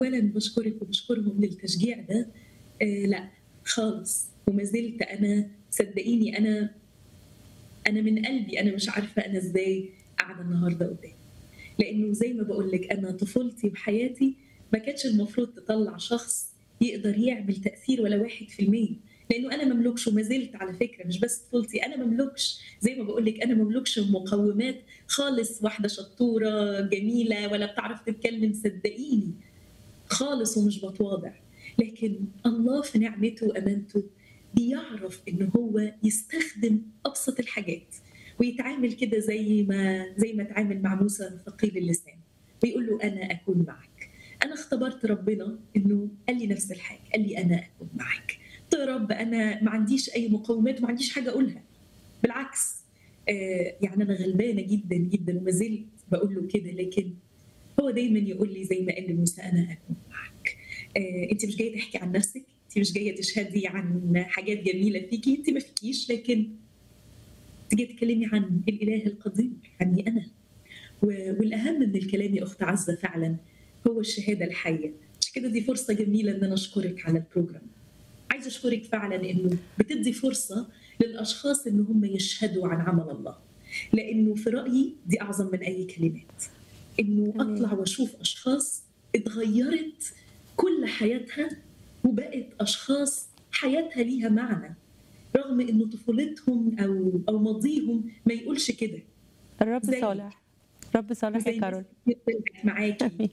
اولا بشكرك وبشكرهم للتشجيع ده آه لا خالص وما زلت انا صدقيني انا انا من قلبي انا مش عارفه انا ازاي قاعده النهارده قدام لانه زي ما بقول لك انا طفولتي وحياتي ما كانش المفروض تطلع شخص يقدر يعمل تاثير ولا واحد في المية لانه انا مملكش وما زلت على فكره مش بس طفولتي انا مملكش زي ما بقول لك انا مملكش مقومات خالص واحده شطوره جميله ولا بتعرف تتكلم صدقيني خالص ومش بتواضع لكن الله في نعمته وامانته بيعرف ان هو يستخدم ابسط الحاجات ويتعامل كده زي ما زي ما اتعامل مع موسى ثقيل اللسان ويقول له انا اكون معك انا اختبرت ربنا انه قال لي نفس الحاجه قال لي انا اكون معك قلت يا رب انا ما عنديش اي مقومات وما عنديش حاجه اقولها بالعكس آه يعني انا غلبانه جدا جدا وما زلت بقول له كده لكن هو دايما يقول لي زي ما قال لموسى انا اكون معك آه انت مش جايه تحكي عن نفسك انت مش جايه تشهدي عن حاجات جميله فيكي انت ما فيكيش لكن تجي تتكلمي عن الاله القدير عني انا والاهم من الكلام يا اخت عزه فعلا هو الشهاده الحيه عشان كده دي فرصه جميله ان انا اشكرك على البروجرام عايزه اشكرك فعلا انه بتدي فرصه للاشخاص ان هم يشهدوا عن عمل الله لانه في رايي دي اعظم من اي كلمات انه اطلع واشوف اشخاص اتغيرت كل حياتها وبقت اشخاص حياتها ليها معنى رغم انه طفولتهم او او ماضيهم ما يقولش كده الرب صالح رب صالح يا كارول معاكي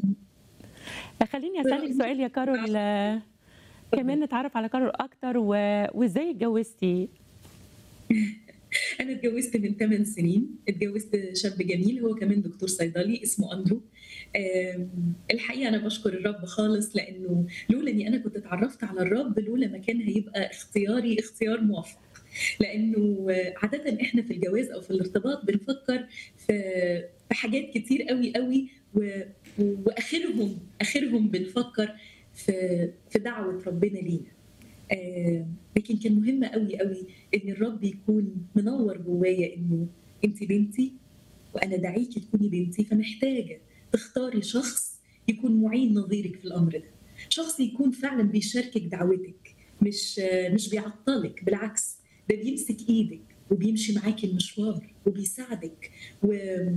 خليني اسالك سؤال يا كارول كمان نتعرف على كارول اكتر و... وازاي اتجوزتي انا اتجوزت من 8 سنين اتجوزت شاب جميل هو كمان دكتور صيدلي اسمه اندرو الحقيقه انا بشكر الرب خالص لانه لولا اني انا كنت اتعرفت على الرب لولا ما كان هيبقى اختياري اختيار موفق لانه عاده احنا في الجواز او في الارتباط بنفكر في في حاجات كتير قوي قوي واخرهم اخرهم بنفكر في في دعوه ربنا لينا آه لكن كان مهم قوي قوي ان الرب يكون منور جوايا انه انت بنتي وانا دعيكي تكوني بنتي فمحتاجه تختاري شخص يكون معين نظيرك في الامر ده شخص يكون فعلا بيشاركك دعوتك مش آه مش بيعطلك بالعكس ده بيمسك ايدك وبيمشي معاكي المشوار وبيساعدك و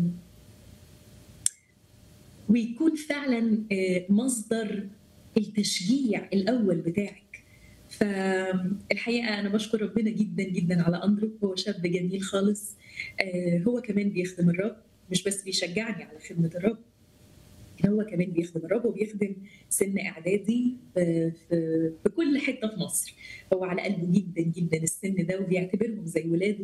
ويكون فعلا آه مصدر التشجيع الاول بتاعك فالحقيقه انا بشكر ربنا جدا جدا على اندرو هو شاب جميل خالص هو كمان بيخدم الرب مش بس بيشجعني على خدمه الرب هو كمان بيخدم الرب وبيخدم سن اعدادي في, في كل حته في مصر هو على قلبه جدا جدا السن ده وبيعتبرهم زي ولاده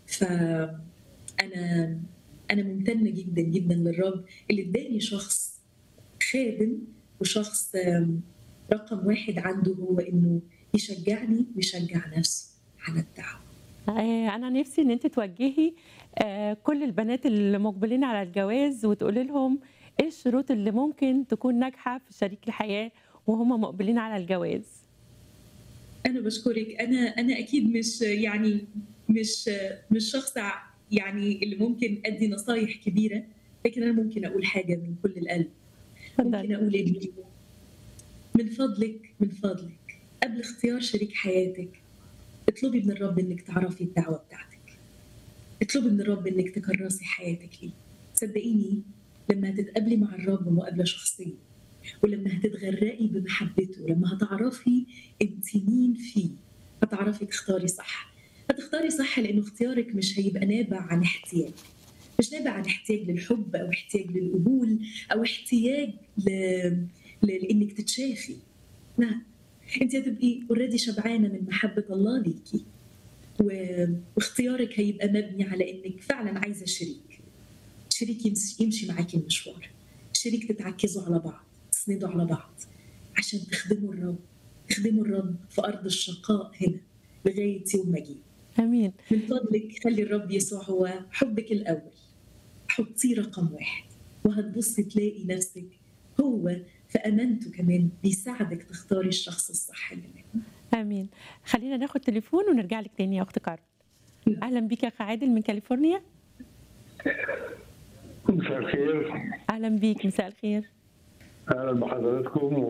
فانا انا ممتنه جدا جدا للرب اللي اداني شخص خادم وشخص رقم واحد عنده هو انه يشجعني ويشجع نفسه على الدعوه انا نفسي ان انت توجهي كل البنات اللي مقبلين على الجواز وتقولي لهم ايه الشروط اللي ممكن تكون ناجحه في شريك الحياه وهم مقبلين على الجواز انا بشكرك انا انا اكيد مش يعني مش مش شخص يعني اللي ممكن ادي نصايح كبيره لكن انا ممكن اقول حاجه من كل القلب ممكن اقول إيه من فضلك من فضلك قبل اختيار شريك حياتك اطلبي من الرب انك تعرفي الدعوه بتاعتك اطلبي من الرب انك تكرسي حياتك ليه صدقيني لما هتتقابلي مع الرب مقابله شخصيه ولما هتتغرقي بمحبته لما هتعرفي انت مين فيه هتعرفي تختاري صح هتختاري صح لانه اختيارك مش هيبقى نابع عن احتياج مش نابع عن احتياج للحب او احتياج للقبول او احتياج ل... لانك تتشافي لا انت هتبقي اوريدي شبعانه من محبه الله ليكي و... واختيارك هيبقى مبني على انك فعلا عايزه شريك شريك يمشي, يمشي معاكي المشوار شريك تتعكزوا على بعض تسندوا على بعض عشان تخدموا الرب تخدموا الرب في ارض الشقاء هنا لغايه يوم ما جه امين من فضلك خلي الرب يسوع هو حبك الاول حطيه رقم واحد وهتبصي تلاقي نفسك هو في امانته كمان بيساعدك تختاري الشخص الصح منك امين خلينا ناخد تليفون ونرجع لك تاني يا اخت كارل اهلا بيك يا اخ عادل من كاليفورنيا مساء الخير اهلا بيك مساء الخير اهلا بحضراتكم